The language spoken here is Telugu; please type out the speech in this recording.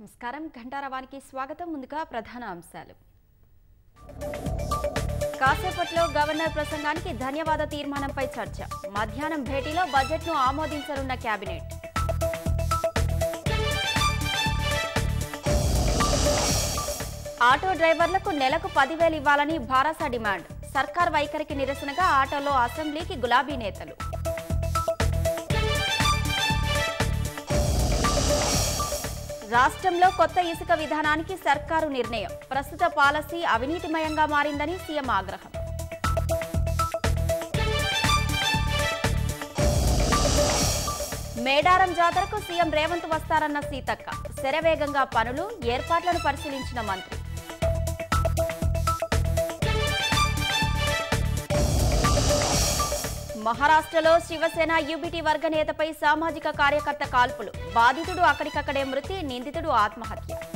నమస్కారం ఘంటారవానికి స్వాగతం ముందుగా ప్రధాన అంశాలు కాసేపట్లో గవర్నర్ ప్రసంగానికి ధన్యవాద తీర్మానంపై చర్చ మధ్యాహ్నం భేటీలో బడ్జెట్ను ఆమోదించనున్న కేబినెట్ ఆటో డ్రైవర్లకు నెలకు పదివేలు ఇవ్వాలని భారస డిమాండ్ సర్కార్ వైఖరికి నిరసనగా ఆటోలో అసెంబ్లీకి గులాబీ నేతలు రాష్ట్రంలో కొత్త ఇసుక విధానానికి సర్కారు నిర్ణయం ప్రస్తుత పాలసీ అవినీతిమయంగా మారిందని సీఎం ఆగ్రహం మేడారం జాతరకు సీఎం రేవంత్ వస్తారన్న సీతక్క శరవేగంగా పనులు ఏర్పాట్లను పరిశీలించిన మంత్రి మహారాష్ట్రలో శివసేన యూబీటీ వర్గ నేతపై సామాజిక కార్యకర్త కాల్పులు బాధితుడు అక్కడికక్కడే మృతి నిందితుడు ఆత్మహత్య